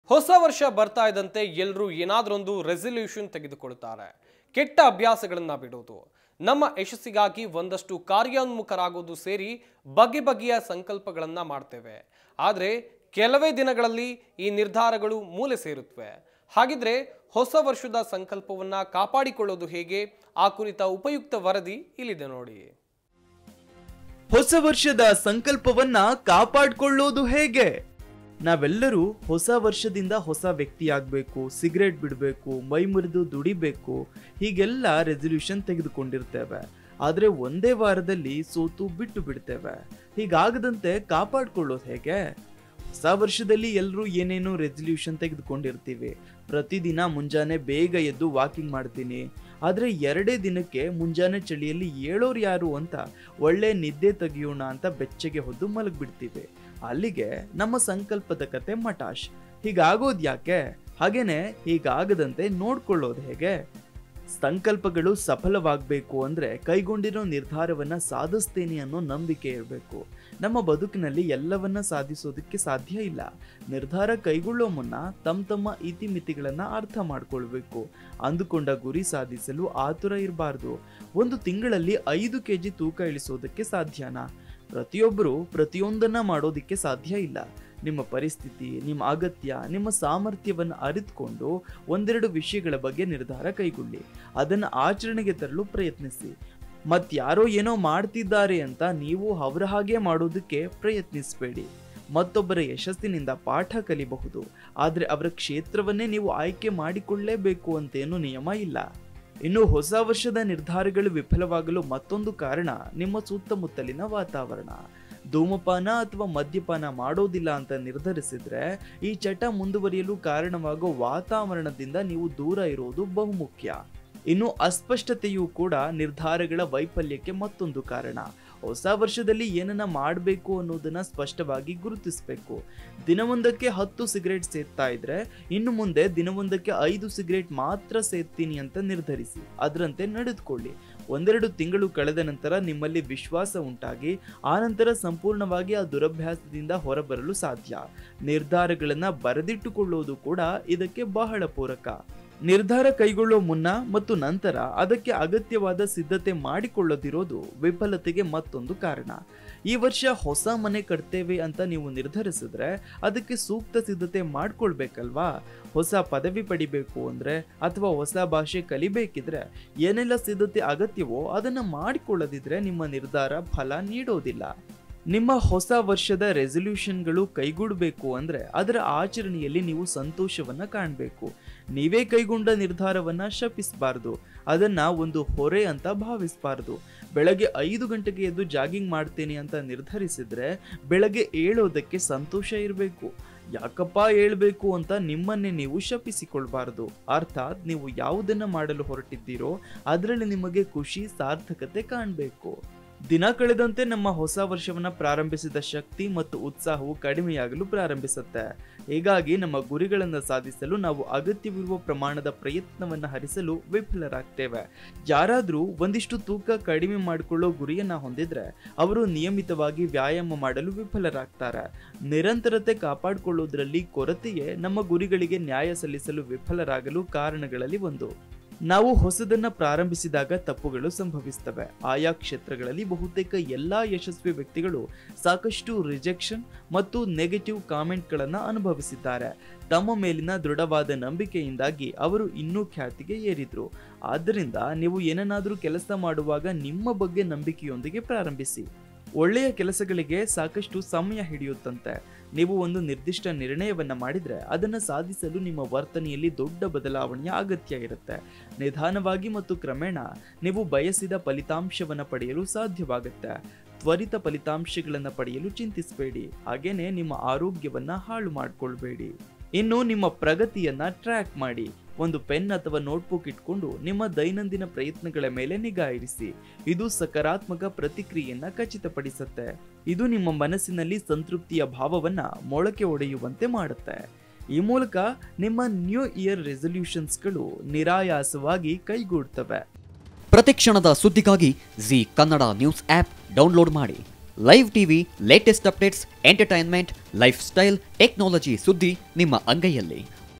ಹೊಸ ವರ್ಷ ಬರ್ತಾ ಇದ್ದಂತೆ ಎಲ್ಲರೂ ಏನಾದ್ರೊಂದು ರೆಸಲ್ಯೂಷನ್ ತೆಗೆದುಕೊಳ್ತಾರೆ ಕೆಟ್ಟ ಅಭ್ಯಾಸಗಳನ್ನ ಬಿಡೋದು ನಮ್ಮ ಯಶಸ್ಸಿಗಾಗಿ ಒಂದಷ್ಟು ಕಾರ್ಯೋನ್ಮುಖರಾಗೋದು ಸೇರಿ ಬಗೆ ಬಗೆಯ ಸಂಕಲ್ಪಗಳನ್ನ ಮಾಡ್ತೇವೆ ಆದರೆ ಕೆಲವೇ ದಿನಗಳಲ್ಲಿ ಈ ನಿರ್ಧಾರಗಳು ಮೂಲೆ ಸೇರುತ್ತವೆ ಹಾಗಿದ್ರೆ ಹೊಸ ವರ್ಷದ ಸಂಕಲ್ಪವನ್ನ ಕಾಪಾಡಿಕೊಳ್ಳೋದು ಹೇಗೆ ಆ ಕುರಿತ ಉಪಯುಕ್ತ ವರದಿ ಇಲ್ಲಿದೆ ನೋಡಿ ಹೊಸ ವರ್ಷದ ಸಂಕಲ್ಪವನ್ನ ಕಾಪಾಡ್ಕೊಳ್ಳೋದು ಹೇಗೆ ನಾವೆಲ್ಲರೂ ಹೊಸ ವರ್ಷದಿಂದ ಹೊಸ ವ್ಯಕ್ತಿಯಾಗಬೇಕು ಸಿಗರೇಟ್ ಬಿಡಬೇಕು ಮೈ ಮುರಿದು ದುಡಿಬೇಕು ಹೀಗೆಲ್ಲ ರೆಸಲ್ಯೂಷನ್ ತೆಗೆದುಕೊಂಡಿರ್ತೇವೆ ಆದರೆ ಒಂದೇ ವಾರದಲ್ಲಿ ಸೋತು ಬಿಟ್ಟು ಬಿಡ್ತೇವೆ ಹೀಗಾಗದಂತೆ ಕಾಪಾಡ್ಕೊಳ್ಳೋದು ಹೇಗೆ ಹೊಸ ವರ್ಷದಲ್ಲಿ ಎಲ್ಲರೂ ಏನೇನೋ ರೆಸಲ್ಯೂಷನ್ ತೆಗೆದುಕೊಂಡಿರ್ತೀವಿ ಪ್ರತಿದಿನ ಮುಂಜಾನೆ ಬೇಗ ಎದ್ದು ವಾಕಿಂಗ್ ಮಾಡ್ತೀನಿ ಆದರೆ ಎರಡೇ ದಿನಕ್ಕೆ ಮುಂಜಾನೆ ಚಳಿಯಲ್ಲಿ ಏಳೋರು ಯಾರು ಅಂತ ಒಳ್ಳೆ ನಿದ್ದೆ ತೆಗಿಯೋಣ ಅಂತ ಬೆಚ್ಚಗೆ ಹೊದ್ದು ಮಲಗ್ಬಿಡ್ತೀವಿ ಅಲ್ಲಿಗೆ ನಮ್ಮ ಸಂಕಲ್ಪದ ಕತೆ ಮಟಾಶ್ ಹೀಗಾಗೋದು ಯಾಕೆ ಹಾಗೇನೆ ಹೀಗಾಗದಂತೆ ನೋಡ್ಕೊಳ್ಳೋದು ಹೇಗೆ ಸಂಕಲ್ಪಗಳು ಸಫಲವಾಗಬೇಕು ಅಂದ್ರೆ ಕೈಗೊಂಡಿರೋ ನಿರ್ಧಾರವನ್ನ ಸಾಧಿಸ್ತೇನೆ ಅನ್ನೋ ನಂಬಿಕೆ ಇರಬೇಕು ನಮ್ಮ ಬದುಕಿನಲ್ಲಿ ಎಲ್ಲವನ್ನ ಸಾಧಿಸೋದಕ್ಕೆ ಸಾಧ್ಯ ಇಲ್ಲ ನಿರ್ಧಾರ ಕೈಗೊಳ್ಳೋ ಮುನ್ನ ತಮ್ಮ ತಮ್ಮ ಇತಿಮಿತಿಗಳನ್ನ ಅರ್ಥ ಮಾಡ್ಕೊಳ್ಬೇಕು ಅಂದುಕೊಂಡ ಗುರಿ ಸಾಧಿಸಲು ಆತುರ ಇರಬಾರ್ದು ಒಂದು ತಿಂಗಳಲ್ಲಿ ಐದು ಕೆ ಜಿ ತೂಕ ಇಳಿಸೋದಕ್ಕೆ ಸಾಧ್ಯನಾ ಪ್ರತಿಯೊಬ್ಬರು ಪ್ರತಿಯೊಂದನ್ನ ಮಾಡೋದಿಕ್ಕೆ ಸಾಧ್ಯ ಇಲ್ಲ ನಿಮ್ಮ ಪರಿಸ್ಥಿತಿ ನಿಮ್ಮ ಅಗತ್ಯ ನಿಮ್ಮ ಸಾಮರ್ಥ್ಯವನ್ನು ಅರಿತುಕೊಂಡು ಒಂದೆರಡು ವಿಷಯಗಳ ಬಗ್ಗೆ ನಿರ್ಧಾರ ಕೈಗೊಳ್ಳಿ ಅದನ್ನು ಆಚರಣೆಗೆ ತರಲು ಪ್ರಯತ್ನಿಸಿ ಮತ್ಯಾರೋ ಏನೋ ಮಾಡ್ತಿದ್ದಾರೆ ಅಂತ ನೀವು ಅವರ ಹಾಗೆ ಮಾಡೋದಕ್ಕೆ ಪ್ರಯತ್ನಿಸಬೇಡಿ ಮತ್ತೊಬ್ಬರ ಯಶಸ್ಸಿನಿಂದ ಪಾಠ ಕಲಿಬಹುದು ಆದರೆ ಅವರ ಕ್ಷೇತ್ರವನ್ನೇ ನೀವು ಆಯ್ಕೆ ಮಾಡಿಕೊಳ್ಳಲೇಬೇಕು ಅಂತೇನು ನಿಯಮ ಇಲ್ಲ ಇನ್ನು ಹೊಸ ವರ್ಷದ ನಿರ್ಧಾರಗಳು ವಿಫಲವಾಗಲು ಮತ್ತೊಂದು ಕಾರಣ ನಿಮ್ಮ ಸುತ್ತಮುತ್ತಲಿನ ವಾತಾವರಣ ಧೂಮಪಾನ ಅಥವಾ ಮದ್ಯಪಾನ ಮಾಡೋದಿಲ್ಲ ಅಂತ ನಿರ್ಧರಿಸಿದ್ರೆ ಈ ಚಟ ಮುಂದುವರಿಯಲು ಕಾರಣವಾಗೋ ವಾತಾವರಣದಿಂದ ನೀವು ದೂರ ಇರೋದು ಬಹುಮುಖ್ಯ ಇನ್ನು ಅಸ್ಪಷ್ಟತೆಯೂ ಕೂಡ ನಿರ್ಧಾರಗಳ ವೈಫಲ್ಯಕ್ಕೆ ಮತ್ತೊಂದು ಕಾರಣ ಹೊಸ ವರ್ಷದಲ್ಲಿ ಏನನ್ನ ಮಾಡಬೇಕು ಅನ್ನೋದನ್ನ ಸ್ಪಷ್ಟವಾಗಿ ಗುರುತಿಸಬೇಕು ದಿನವೊಂದಕ್ಕೆ ಹತ್ತು ಸಿಗರೇಟ್ ಸೇರ್ತಾ ಇದ್ರೆ ಇನ್ನು ಮುಂದೆ ದಿನವೊಂದಕ್ಕೆ ಐದು ಸಿಗರೇಟ್ ಮಾತ್ರ ಸೇರ್ತೀನಿ ಅಂತ ನಿರ್ಧರಿಸಿ ಅದರಂತೆ ನಡೆದುಕೊಳ್ಳಿ ಒಂದೆರಡು ತಿಂಗಳು ಕಳೆದ ನಂತರ ನಿಮ್ಮಲ್ಲಿ ವಿಶ್ವಾಸ ಉಂಟಾಗಿ ಆನಂತರ ಸಂಪೂರ್ಣವಾಗಿ ಆ ದುರಭ್ಯಾಸದಿಂದ ಹೊರಬರಲು ಸಾಧ್ಯ ನಿರ್ಧಾರಗಳನ್ನ ಬರೆದಿಟ್ಟುಕೊಳ್ಳುವುದು ಕೂಡ ಇದಕ್ಕೆ ಬಹಳ ಪೂರಕ ನಿರ್ಧಾರ ಕೈಗೊಳ್ಳೋ ಮುನ್ನ ಮತ್ತು ನಂತರ ಅದಕ್ಕೆ ಅಗತ್ಯವಾದ ಸಿದ್ಧತೆ ಮಾಡಿಕೊಳ್ಳದಿರೋದು ವಿಫಲತೆಗೆ ಮತ್ತೊಂದು ಕಾರಣ ಈ ವರ್ಷ ಹೊಸ ಮನೆ ಕಟ್ತೇವೆ ಅಂತ ನೀವು ನಿರ್ಧರಿಸಿದ್ರೆ ಅದಕ್ಕೆ ಸೂಕ್ತ ಸಿದ್ಧತೆ ಮಾಡ್ಕೊಳ್ಬೇಕಲ್ವಾ ಹೊಸ ಪದವಿ ಪಡಿಬೇಕು ಅಂದ್ರೆ ಅಥವಾ ಹೊಸ ಭಾಷೆ ಕಲಿಬೇಕಿದ್ರೆ ಏನೆಲ್ಲ ಸಿದ್ಧತೆ ಅಗತ್ಯವೋ ಅದನ್ನ ಮಾಡಿಕೊಳ್ಳದಿದ್ರೆ ನಿಮ್ಮ ನಿರ್ಧಾರ ಫಲ ನೀಡೋದಿಲ್ಲ ನಿಮ್ಮ ಹೊಸ ವರ್ಷದ ರೆಸಲ್ಯೂಷನ್ಗಳು ಕೈಗೂಡಬೇಕು ಅಂದ್ರೆ ಅದರ ಆಚರಣೆಯಲ್ಲಿ ನೀವು ಸಂತೋಷವನ್ನ ಕಾಣಬೇಕು ನೀವೇ ಕೈಗೊಂಡ ನಿರ್ಧಾರವನ್ನ ಶಪಿಸಬಾರ್ದು ಅದನ್ನ ಒಂದು ಹೊರೆ ಅಂತ ಭಾವಿಸಬಾರ್ದು ಬೆಳಗ್ಗೆ ಐದು ಗಂಟೆಗೆ ಎದ್ದು ಜಾಗಿಂಗ್ ಮಾಡ್ತೇನೆ ಅಂತ ನಿರ್ಧರಿಸಿದ್ರೆ ಬೆಳಗ್ಗೆ ಏಳೋದಕ್ಕೆ ಸಂತೋಷ ಇರಬೇಕು ಯಾಕಪ್ಪ ಹೇಳ್ಬೇಕು ಅಂತ ನಿಮ್ಮನ್ನೇ ನೀವು ಶಪಿಸಿಕೊಳ್ಬಾರ್ದು ಅರ್ಥಾತ್ ನೀವು ಯಾವುದನ್ನ ಮಾಡಲು ಹೊರಟಿದ್ದೀರೋ ಅದರಲ್ಲಿ ನಿಮಗೆ ಖುಷಿ ಸಾರ್ಥಕತೆ ಕಾಣಬೇಕು ದಿನ ಕಳೆದಂತೆ ನಮ್ಮ ಹೊಸ ವರ್ಷವನ್ನ ಪ್ರಾರಂಭಿಸಿದ ಶಕ್ತಿ ಮತ್ತು ಉತ್ಸಾಹವು ಕಡಿಮೆಯಾಗಲು ಪ್ರಾರಂಭಿಸುತ್ತೆ ಹೀಗಾಗಿ ನಮ್ಮ ಗುರಿಗಳನ್ನು ಸಾಧಿಸಲು ನಾವು ಅಗತ್ಯವಿರುವ ಪ್ರಮಾಣದ ಪ್ರಯತ್ನವನ್ನ ಹರಿಸಲು ವಿಫಲರಾಗ್ತೇವೆ ಯಾರಾದ್ರೂ ಒಂದಿಷ್ಟು ತೂಕ ಕಡಿಮೆ ಮಾಡಿಕೊಳ್ಳೋ ಗುರಿಯನ್ನ ಹೊಂದಿದ್ರೆ ಅವರು ನಿಯಮಿತವಾಗಿ ವ್ಯಾಯಾಮ ಮಾಡಲು ವಿಫಲರಾಗ್ತಾರೆ ನಿರಂತರತೆ ಕಾಪಾಡಿಕೊಳ್ಳುವುದರಲ್ಲಿ ಕೊರತೆಯೇ ನಮ್ಮ ಗುರಿಗಳಿಗೆ ನ್ಯಾಯ ಸಲ್ಲಿಸಲು ವಿಫಲರಾಗಲು ಕಾರಣಗಳಲ್ಲಿ ಒಂದು ನಾವು ಹೊಸದನ್ನ ಪ್ರಾರಂಭಿಸಿದಾಗ ತಪ್ಪುಗಳು ಸಂಭವಿಸ್ತವೆ ಆಯಾ ಕ್ಷೇತ್ರಗಳಲ್ಲಿ ಬಹುತೇಕ ಎಲ್ಲಾ ಯಶಸ್ವಿ ವ್ಯಕ್ತಿಗಳು ಸಾಕಷ್ಟು ರಿಜೆಕ್ಷನ್ ಮತ್ತು ನೆಗೆಟಿವ್ ಕಾಮೆಂಟ್ಗಳನ್ನು ಅನುಭವಿಸಿದ್ದಾರೆ ತಮ್ಮ ಮೇಲಿನ ದೃಢವಾದ ನಂಬಿಕೆಯಿಂದಾಗಿ ಅವರು ಇನ್ನೂ ಖ್ಯಾತಿಗೆ ಏರಿದ್ರು ಆದ್ದರಿಂದ ನೀವು ಏನನ್ನಾದರೂ ಕೆಲಸ ಮಾಡುವಾಗ ನಿಮ್ಮ ಬಗ್ಗೆ ನಂಬಿಕೆಯೊಂದಿಗೆ ಪ್ರಾರಂಭಿಸಿ ಒಳ್ಳೆಯ ಕೆಲಸಗಳಿಗೆ ಸಾಕಷ್ಟು ಸಮಯ ಹಿಡಿಯುತ್ತಂತೆ ನೀವು ಒಂದು ನಿರ್ದಿಷ್ಟ ನಿರ್ಣಯವನ್ನ ಮಾಡಿದ್ರೆ ಅದನ್ನ ಸಾಧಿಸಲು ನಿಮ್ಮ ವರ್ತನೆಯಲ್ಲಿ ದೊಡ್ಡ ಬದಲಾವಣೆಯ ಅಗತ್ಯ ಇರುತ್ತೆ ನಿಧಾನವಾಗಿ ಮತ್ತು ಕ್ರಮೇಣ ನೀವು ಬಯಸಿದ ಫಲಿತಾಂಶವನ್ನ ಪಡೆಯಲು ಸಾಧ್ಯವಾಗುತ್ತೆ ತ್ವರಿತ ಫಲಿತಾಂಶಗಳನ್ನು ಪಡೆಯಲು ಚಿಂತಿಸಬೇಡಿ ಹಾಗೇನೆ ನಿಮ್ಮ ಆರೋಗ್ಯವನ್ನ ಹಾಳು ಮಾಡ್ಕೊಳ್ಬೇಡಿ ಇನ್ನು ನಿಮ್ಮ ಪ್ರಗತಿಯನ್ನ ಟ್ರ್ಯಾಕ್ ಮಾಡಿ ಒಂದು ಪೆನ್ ಅಥವಾ ನೋಟ್ಬುಕ್ ಇಟ್ಕೊಂಡು ನಿಮ್ಮ ದೈನಂದಿನ ಪ್ರಯತ್ನಗಳ ಮೇಲೆ ನಿಗಾ ಇರಿಸಿ ಇದು ಸಕಾರಾತ್ಮಕ ಪ್ರತಿಕ್ರಿಯೆಯನ್ನ ಖಚಿತಪಡಿಸುತ್ತೆ ಇದು ನಿಮ್ಮ ಮನಸ್ಸಿನಲ್ಲಿ ಸಂತೃಪ್ತಿಯ ಭಾವವನ್ನ ಮೊಳಕೆ ಒಡೆಯುವಂತೆ ಮಾಡುತ್ತೆ ಈ ಮೂಲಕ ನಿಮ್ಮ ನ್ಯೂ ಇಯರ್ ರೆಸಲ್ಯೂಷನ್ಸ್ಗಳು ನಿರಾಯಾಸವಾಗಿ ಕೈಗೂಡ್ತವೆ ಪ್ರತಿಕ್ಷಣದ ಸುದ್ದಿಗಾಗಿ Zee Kannada news app download ಮಾಡಿ live TV latest updates entertainment lifestyle technology ಸುದ್ದಿ ನಿಮ್ಮ ಅಂಗೈಯಲ್ಲಿ